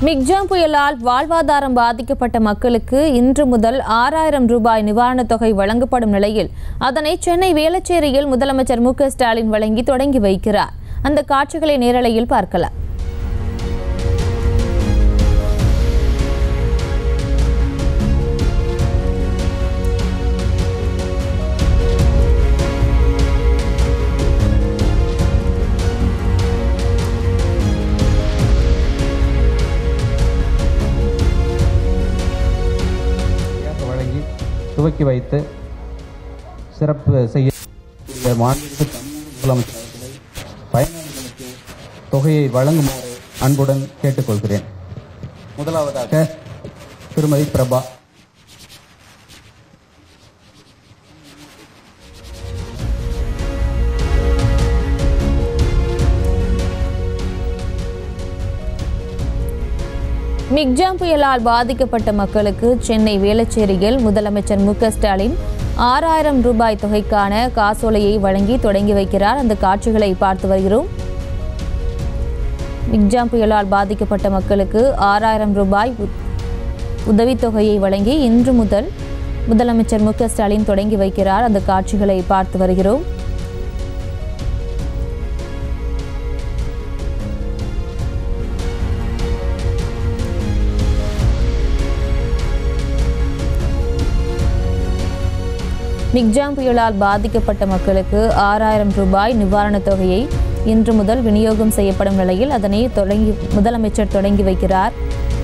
Michaung புயலால் வாழ்வாதாரம் பாதிக்கப்பட்ட மக்களுக்கு இன்று முதல் ஆறாயிரம் ரூபாய் நிவாரணத் தொகை வழங்கப்படும் நிலையில் அதனை சென்னை வேளச்சேரியில் முதலமைச்சர் மு க ஸ்டாலின் வழங்கி தொடங்கி வைக்கிறார் அந்த காட்சிகளை நேரலையில் பார்க்கலாம் சரியாக வழங்கி துவக்கி வைத்து சிறப்பு செய்ய மாண்புமிகு தமிழ்நாடு முதலமைச்சர் அவர்களை பயனாளிகளுக்கு தொகையை வழங்குமாறு அன்புடன் கேட்டுக்கொள்கிறேன் முதலாவதாக திருமதி பிரபா மிக்ஜாம் புயலால் பாதிக்கப்பட்ட மக்களுக்கு சென்னை வேளச்சேரியில் முதலமைச்சர் மு க ஸ்டாலின் ஆறாயிரம் ரூபாய் தொகைக்கான காசோலையை வழங்கி தொடங்கி வைக்கிறார் அந்த காட்சிகளை பார்த்து வருகிறோம் மிக்ஜாம் புயலால் பாதிக்கப்பட்ட மக்களுக்கு ஆறாயிரம் ரூபாய் உ- உதவித்தொகையை வழங்கி இன்று முதல் முதலமைச்சர் மு க ஸ்டாலின் தொடங்கி வைக்கிறார் அந்த காட்சிகளை பார்த்து வருகிறோம் மிக்ஜாம் புயலால் பாதிக்கப்பட்ட மக்களுக்கு ஆறாயிரம் ரூபாய் நிவாரணத் தொகையை இன்று முதல் விநியோகம் செய்யப்படும் நிலையில் அதனை தொடங்கி முதலமைச்சர் தொடங்கி வைக்கிறார்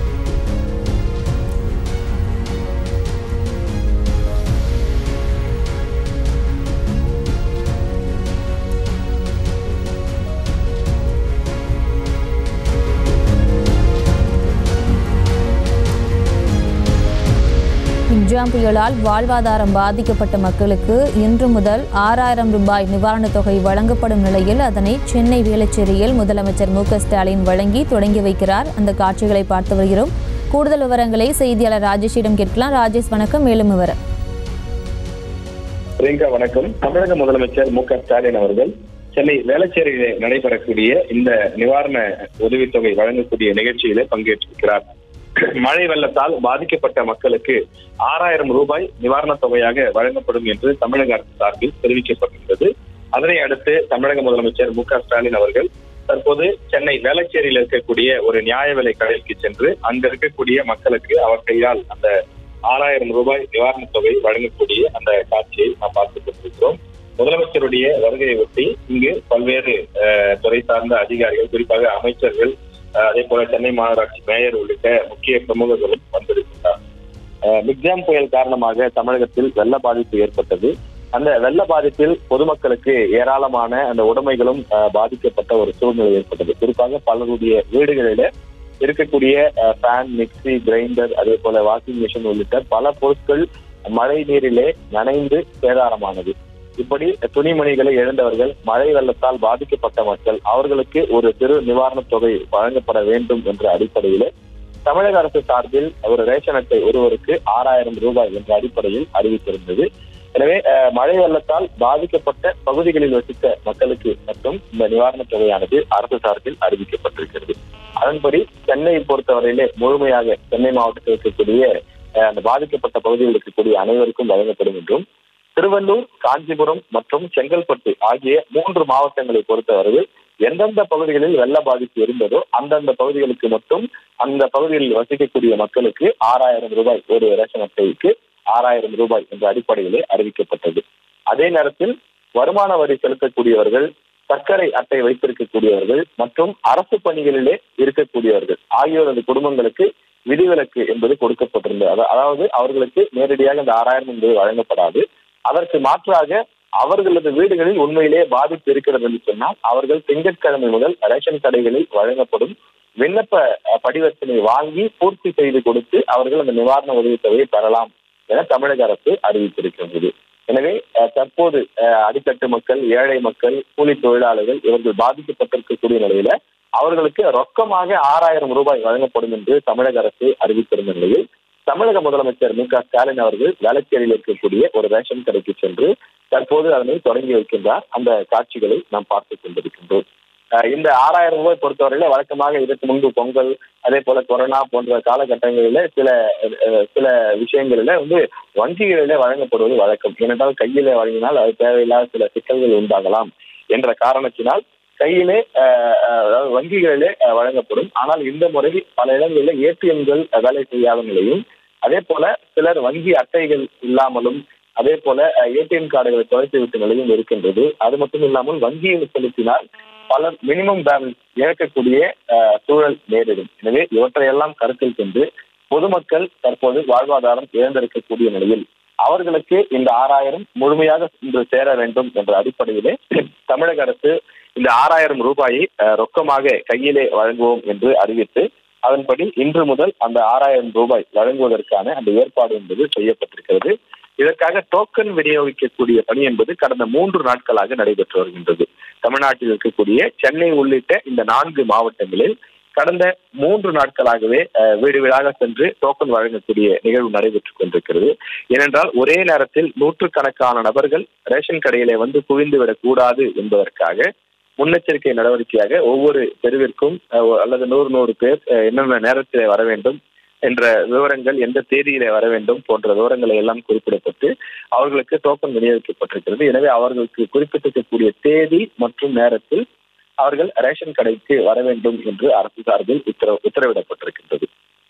மிக்ஜாம் புயலால் வாழ்வாதாரம் பாதிக்கப்பட்ட மக்களுக்கு இன்று முதல் ஆறாயிரம் ரூபாய் நிவாரணத் தொகை வழங்கப்படும் நிலையில் அதனை சென்னை வேளச்சேரியில் முதலமைச்சர் மு க ஸ்டாலின் வழங்கி தொடங்கி வைக்கிறார் அந்த காட்சிகளை பார்த்து வருகிறோம் கூடுதல் விவரங்களை செய்தியாளர் ராஜேஷிடம் கேட்கலாம் ராஜேஷ் வணக்கம் மேலும் விவரம் பிரியங்கா வணக்கம் தமிழக முதலமைச்சர் மு க ஸ்டாலின் அவர்கள் சென்னை வேளச்சேரியிலே நடைபெறக்கூடிய இந்த நிவாரண உதவித்தொகை வழங்கக்கூடிய நிகழ்ச்சியிலே பங்கேற்றிருக்கிறார் மழை வெள்ளத்தால் பாதிக்கப்பட்ட மக்களுக்கு ஆறாயிரம் ரூபாய் நிவாரணத் தொகையாக வழங்கப்படும் என்று தமிழக அரசு சார்பில் தெரிவிக்கப்பட்டிருந்தது அதனை அடுத்து தமிழக முதலமைச்சர் மு க ஸ்டாலின் அவர்கள் தற்போது சென்னை வேளச்சேரியில் இருக்கக்கூடிய ஒரு நியாய விலை கடைக்கு சென்று அங்க இருக்கக்கூடிய மக்களுக்கு அவர் கையால் அந்த ஆறாயிரம் ரூபாய் நிவாரணத் தொகை வழங்கக்கூடிய அந்த காட்சியை நாம் பார்த்துக் கொண்டிருக்கிறோம் முதலமைச்சருடைய வருகையை ஒட்டி இங்கு பல்வேறு அஹ், துறை சார்ந்த அதிகாரிகள் குறிப்பாக அமைச்சர்கள் அஹ், அதே போல சென்னை மாநகராட்சி மேயர் உள்ளிட்ட முக்கிய பிரமுகர்களும் வந்திருக்கின்றனர் அஹ், மிக்ஜாம் புயல் காரணமாக தமிழகத்தில் வெள்ள பாதிப்பு ஏற்பட்டது அந்த வெள்ள பாதிப்பில் பொதுமக்களுக்கு ஏராளமான அந்த உடைமைகளும் அஹ், பாதிக்கப்பட்ட ஒரு சூழ்நிலை ஏற்பட்டது குறிப்பாக பலருடைய வீடுகளில இருக்கக்கூடிய ஃபேன் மிக்ஸி கிரைண்டர் அதே போல வாஷிங் மிஷின் உள்ளிட்ட பல பொருட்கள் மழை நீரிலே நனைந்து சேதாரமானது இப்படி துணிமணிகளை இழந்தவர்கள் மழை வெள்ளத்தால் பாதிக்கப்பட்ட மக்கள் அவர்களுக்கு ஒரு சிறு நிவாரணத் தொகை வழங்கப்பட வேண்டும் என்ற அடிப்படையிலே தமிழக அரசு சார்பில் ஒரு ரேஷன் அட்டை ஒருவருக்கு ஆறாயிரம் ரூபாய் என்ற அடிப்படையில் அறிவித்திருந்தது எனவே அஹ், மழை வெள்ளத்தால் பாதிக்கப்பட்ட பகுதிகளில் வசித்த மக்களுக்கு மட்டும் இந்த நிவாரணத் தொகையானது அரசு சார்பில் அறிவிக்கப்பட்டிருக்கிறது அதன்படி சென்னையை பொறுத்தவரையிலே முழுமையாக சென்னை மாவட்டத்தில் இருக்கக்கூடிய அஹ், அந்த பாதிக்கப்பட்ட பகுதியில் இருக்கக்கூடிய அனைவருக்கும் வழங்கப்படும் என்றும் திருவள்ளூர் காஞ்சிபுரம் மற்றும் செங்கல்பட்டு ஆகிய மூன்று மாவட்டங்களை பொறுத்தவரையில் எந்தெந்த பகுதிகளில் வெள்ள பாதிப்பு இருந்ததோ அந்தந்த பகுதிகளுக்கு மட்டும் அந்த பகுதிகளில் வசிக்கக்கூடிய மக்களுக்கு ஆறாயிரம் ரூபாய் ஒரு ரேஷன் அட்டைக்கு ஆறாயிரம் ரூபாய் என்ற அடிப்படையிலே அறிவிக்கப்பட்டது அதே நேரத்தில் வருமான வரி செலுத்தக்கூடியவர்கள் சர்க்கரை அட்டை வைத்திருக்கக்கூடியவர்கள் மற்றும் அரசு பணிகளிலே இருக்கக்கூடியவர்கள் ஆகியோரது குடும்பங்களுக்கு விதிவிலக்கு என்பது கொடுக்கப்பட்டிருந்தது அதா- அதாவது அவர்களுக்கு நேரடியாக இந்த ஆறாயிரம் என்பது வழங்கப்படாது அதற்கு மாற்றாக அவர்களது வீடுகளில் உண்மையிலே பாதிப்பு இருக்கிறது என்று சொன்னால் அவர்கள் திங்கட்கிழமை முதல் ரேஷன் கடைகளில் வழங்கப்படும் விண்ணப்ப அஹ், படிவத்தினை வாங்கி பூர்த்தி செய்து கொடுத்து அவர்கள் அந்த நிவாரண உதவித்தொகையை பெறலாம் என தமிழக அரசு அறிவித்திருக்கின்றது எனவே அஹ், தற்போது அஹ், அடித்தட்டு மக்கள் ஏழை மக்கள் கூலி தொழிலாளர்கள் இவர்கள் பாதிக்கப்பட்டிருக்கக்கூடிய நிலையில அவர்களுக்கு ரொக்கமாக ஆறாயிரம் ரூபாய் வழங்கப்படும் என்று தமிழக அரசு அறிவித்திருந்த நிலையில் தமிழக முதலமைச்சர் மு க ஸ்டாலின் அவர்கள் வேளச்சேரியில் இருக்கக்கூடிய ஒரு ரேஷன் கடைக்கு சென்று தற்போது அதனை தொடங்கி வைக்கின்றார் அந்த காட்சிகளை நாம் பார்த்துக் கொண்டிருக்கின்றோம் அஹ் இந்த ஆறாயிரம் ரூபாய் பொறுத்தவரையில வழக்கமாக இதற்கு முன்பு பொங்கல் அதே போல கொரோனா போன்ற காலகட்டங்களில சில அஹ், சில விஷயங்களில வந்து வங்கிகளிலே வழங்கப்படுவது வழக்கம் ஏனென்றால் கையிலே வழங்கினால் அது தேவையில்லாத சில சிக்கல்கள் உண்டாகலாம் என்ற காரணத்தினால் கையிலே அஹ், அஹ், அதாவது வங்கிகளிலே அஹ், வழங்கப்படும் ஆனால் இந்த முறை பல இடங்களில் ஏடிஎம்கள் வேலை செய்யாத நிலையும் அதே போல சிலர் வங்கி அட்டைகள் இல்லாமலும் அதே போல ஏடிஎம் கார்டுகளை தொலைத்து விட்ட நிலையும் இருக்கின்றது அது மட்டும் இல்லாமல் வங்கியில் செலுத்தினால் பலர் மினிமம் பேலன்ஸ் இழக்கக்கூடிய அஹ், சூழல் நேரிடும் எனவே இவற்றையெல்லாம் கருத்தில் கொண்டு பொதுமக்கள் தற்போது வாழ்வாதாரம் இழந்திருக்கக்கூடிய நிலையில் அவர்களுக்கு இந்த ஆறாயிரம் முழுமையாக இன்று சேர வேண்டும் என்ற அடிப்படையிலே தமிழக அரசு இந்த ஆறாயிரம் ரூபாயை அஹ், ரொக்கமாக கையிலே வழங்குவோம் என்று அறிவித்து அதன்படி இன்று முதல் அந்த ஆறாயிரம் ரூபாய் வழங்குவதற்கான அந்த ஏற்பாடு என்பது செய்யப்பட்டிருக்கிறது இதற்காக டோக்கன் விநியோகிக்கக்கூடிய பணி என்பது கடந்த மூன்று நாட்களாக நடைபெற்று வருகின்றது தமிழ்நாட்டில் இருக்கக்கூடிய சென்னை உள்ளிட்ட இந்த நான்கு மாவட்டங்களில் கடந்த மூன்று நாட்களாகவே அஹ், வீடு வீடாக சென்று டோக்கன் வழங்கக்கூடிய நிகழ்வு நடைபெற்றுக் கொண்டிருக்கிறது ஏனென்றால் ஒரே நேரத்தில் நூற்றுக்கணக்கான நபர்கள் ரேஷன் கடையிலே வந்து குவிந்துவிடக் கூடாது என்பதற்காக முன்னெச்சரிக்கை நடவடிக்கையாக ஒவ்வொரு தெருவிற்கும் அஹ், அல்லது நூறு நூறு பேர் அஹ், என்னென்ன நேரத்தில் வர வேண்டும் என்ற விவரங்கள் எந்த தேதியிலே வர வேண்டும் போன்ற விவரங்களை எல்லாம் குறிப்பிடப்பட்டு அவர்களுக்கு டோக்கன் விநியோகிக்கப்பட்டிருக்கிறது எனவே அவர்களுக்கு குறிப்பிட்டிருக்கக்கூடிய தேதி மற்றும் நேரத்தில் அவர்கள் ரேஷன் கடைக்கு வர வேண்டும் என்று அரசு சார்பில் உத்தரவு உத்தரவிடப்பட்டிருக்கின்றது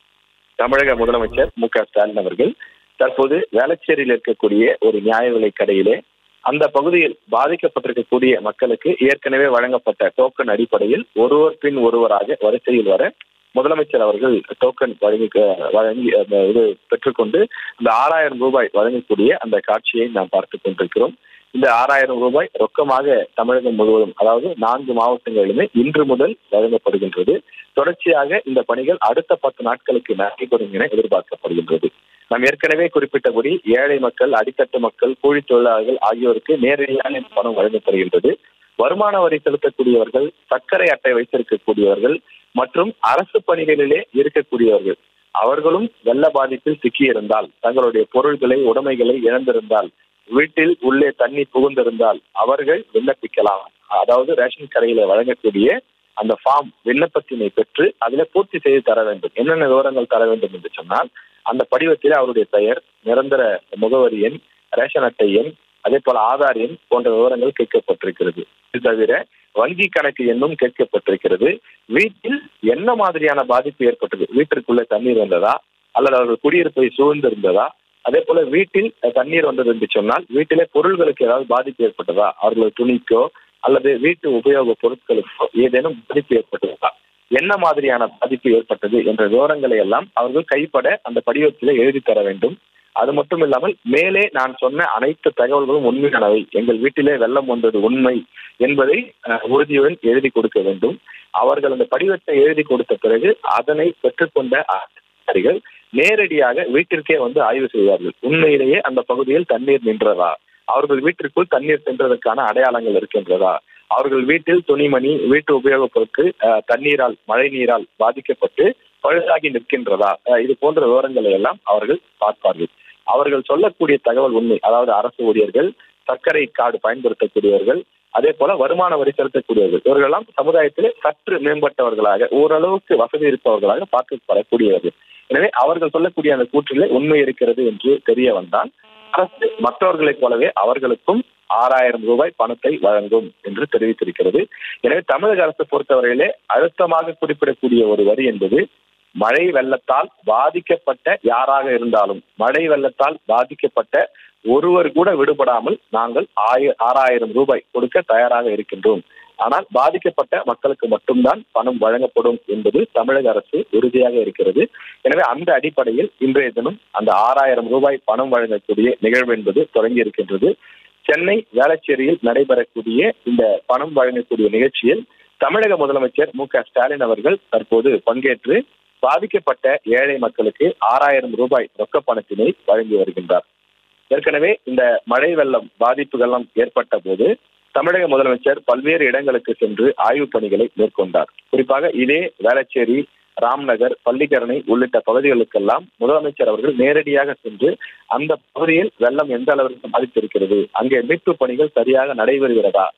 தமிழக முதலமைச்சர் மு க ஸ்டாலின் அவர்கள் தற்போது வேளச்சேரியில் இருக்கக்கூடிய ஒரு நியாய விலை கடையிலே அந்த பகுதியில் பாதிக்கப்பட்டிருக்கக்கூடிய மக்களுக்கு ஏற்கனவே வழங்கப்பட்ட டோக்கன் அடிப்படையில் ஒருவர் பின் ஒருவராக வரிசையில் வர முதலமைச்சர் அவர்கள் டோக்கன் வழங்கி வழங்கி அந்த இது பெற்றுக்கொண்டு இந்த ஆறாயிரம் ரூபாய் வழங்கக்கூடிய அந்த காட்சியை நாம் பார்த்துக் கொண்டிருக்கிறோம் இந்த ஆறாயிரம் ரூபாய் ரொக்கமாக தமிழகம் முழுவதும் அதாவது நான்கு மாவட்டங்களிலுமே இன்று முதல் வழங்கப்படுகின்றது தொடர்ச்சியாக இந்த பணிகள் அடுத்த பத்து நாட்களுக்கு நடைபெறும் என எதிர்பார்க்கப்படுகின்றது நாம் ஏற்கனவே குறிப்பிட்டபடி ஏழை மக்கள் அடித்தட்டு மக்கள் கூலி தொழிலாளர்கள் ஆகியோருக்கு நேரடியாக இந்த பணம் வழங்கப்படுகின்றது வருமான வரி செலுத்தக்கூடியவர்கள் சர்க்கரை அட்டை வைத்திருக்கக்கூடியவர்கள் மற்றும் அரசு பணிகளிலே இருக்கக்கூடியவர்கள் அவர்களும் வெள்ள பாதிப்பில் சிக்கியிருந்தால் தங்களுடைய பொருள்களை உடைமைகளை இழந்திருந்தால் வீட்டில் உள்ளே தண்ணி புகுந்திருந்தால் அவர்கள் விண்ணப்பிக்கலாம் அதாவது ரேஷன் கடையில வழங்கக்கூடிய அந்த ஃபார்ம் விண்ணப்பத்தினை பெற்று அதில பூர்த்தி செய்து தர வேண்டும் என்னென்ன விவரங்கள் தர வேண்டும் என்று சொன்னால் அந்த படிவத்தில் அவருடைய பெயர் நிரந்தர முகவரி எண் ரேஷன் அட்டை எண் அதே போல ஆதார் எண் போன்ற விவரங்கள் கேட்கப்பட்டிருக்கிறது இது தவிர வங்கி கணக்கு எண்ணும் கேட்கப்பட்டிருக்கிறது வீட்டில் என்ன மாதிரியான பாதிப்பு ஏற்பட்டது வீட்டிற்குள்ள தண்ணீர் வந்ததா அல்லது அவர்கள் குடியிருப்பை சூழ்ந்திருந்ததா அதே போல வீட்டில் தண்ணீர் வந்தது என்று சொன்னால் வீட்டிலே பொருள்களுக்கு ஏதாவது பாதிப்பு ஏற்பட்டதா அவர்கள் துணிக்கோ அல்லது வீட்டு உபயோக பொருட்களுக்கோ ஏதேனும் பாதிப்பு ஏற்பட்டதா என்ன மாதிரியான பாதிப்பு ஏற்பட்டது என்ற விவரங்களை எல்லாம் அவர்கள் கைப்பட அந்த படிவத்திலே எழுதி தர வேண்டும் அது மட்டும் இல்லாமல் மேலே நான் சொன்ன அனைத்து தகவல்களும் உண்மையானவை எங்கள் வீட்டிலே வெள்ளம் வந்தது உண்மை என்பதை அஹ், உறுதியுடன் எழுதி கொடுக்க வேண்டும் அவர்கள் அந்த படிவத்தை எழுதி கொடுத்த பிறகு அதனை பெற்றுக்கொண்ட அதிகாரிகள் நேரடியாக வீட்டிற்கே வந்து ஆய்வு செய்வார்கள் உண்மையிலேயே அந்த பகுதியில் தண்ணீர் நின்றதா அவர்கள் வீட்டிற்குள் தண்ணீர் சென்றதற்கான அடையாளங்கள் இருக்கின்றதா அவர்கள் வீட்டில் துணிமணி வீட்டு உபயோகப் பொருட்கள் அஹ், தண்ணீரால் மழை நீரால் பாதிக்கப்பட்டு பழுதாகி நிற்கின்றதா அஹ், இது போன்ற விவரங்களை எல்லாம் அவர்கள் பார்ப்பார்கள் அவர்கள் சொல்லக்கூடிய தகவல் உண்மை அதாவது அரசு ஊழியர்கள் சர்க்கரை கார்டு பயன்படுத்தக்கூடியவர்கள் அதே போல வருமான வரி செலுத்தக்கூடியவர்கள் இவர்களெல்லாம் சமுதாயத்திலே சற்று மேம்பட்டவர்களாக ஓரளவுக்கு வசதி இருப்பவர்களாக பார்க்கப்படக்கூடியவர்கள் எனவே அவர்கள் சொல்லக்கூடிய அந்த கூற்றிலே உண்மை இருக்கிறது என்று தெரிய வந்தால் அரசு மற்றவர்களைப் போலவே அவர்களுக்கும் ஆறாயிரம் ரூபாய் பணத்தை வழங்கும் என்று தெரிவித்திருக்கிறது எனவே தமிழக அரசு பொறுத்தவரையிலே அழுத்தமாக குறிப்பிடக்கூடிய ஒரு வரி என்பது மழை வெள்ளத்தால் பாதிக்கப்பட்ட யாராக இருந்தாலும் மழை வெள்ளத்தால் பாதிக்கப்பட்ட ஒருவர் கூட விடுபடாமல் நாங்கள் ஆய ஆறாயிரம் ரூபாய் கொடுக்க தயாராக இருக்கின்றோம் ஆனால் பாதிக்கப்பட்ட மக்களுக்கு மட்டும்தான் பணம் வழங்கப்படும் என்பது தமிழக அரசு உறுதியாக இருக்கிறது எனவே அந்த அடிப்படையில் இன்றைய தினம் அந்த ஆறாயிரம் ரூபாய் பணம் வழங்கக்கூடிய நிகழ்வு என்பது தொடங்கி இருக்கின்றது சென்னை வேளச்சேரியில் நடைபெறக்கூடிய இந்த பணம் வழங்கக்கூடிய நிகழ்ச்சியில் தமிழக முதலமைச்சர் மு க ஸ்டாலின் அவர்கள் தற்போது பங்கேற்று பாதிக்கப்பட்ட ஏழை மக்களுக்கு ஆறாயிரம் ரூபாய் ரொக்க பணத்தினை வழங்கி வருகின்றார் ஏற்கனவே இந்த மழை வெள்ளம் பாதிப்புகள்லாம் ஏற்பட்ட போது தமிழக முதலமைச்சர் பல்வேறு இடங்களுக்கு சென்று ஆய்வுப் பணிகளை மேற்கொண்டார் குறிப்பாக இதே வேளச்சேரி ராம்நகர் பள்ளிக்கரணை உள்ளிட்ட பகுதிகளுக்கெல்லாம் முதலமைச்சர் அவர்கள் நேரடியாக சென்று அந்த பகுதியில் வெள்ளம் எந்த அளவிற்கு பாதித்திருக்கிறது அங்கே மீட்பு பணிகள் சரியாக நடைபெறுகிறதா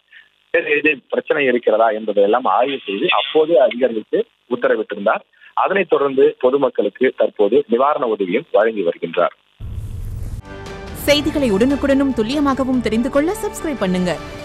வேறு ஏதேனும் பிரச்சனை இருக்கிறதா என்பதை எல்லாம் ஆய்வு செய்து அப்போதே அதிகாரிகளுக்கு உத்தரவிட்டிருந்தார் அதனைத் தொடர்ந்து பொதுமக்களுக்கு தற்போது நிவாரண உதவியும் வழங்கி வருகின்றார் செய்திகளை உடனுக்குடனும் துல்லியமாகவும் தெரிந்து கொள்ள சப்ஸ்கிரைப் பண்ணுங்க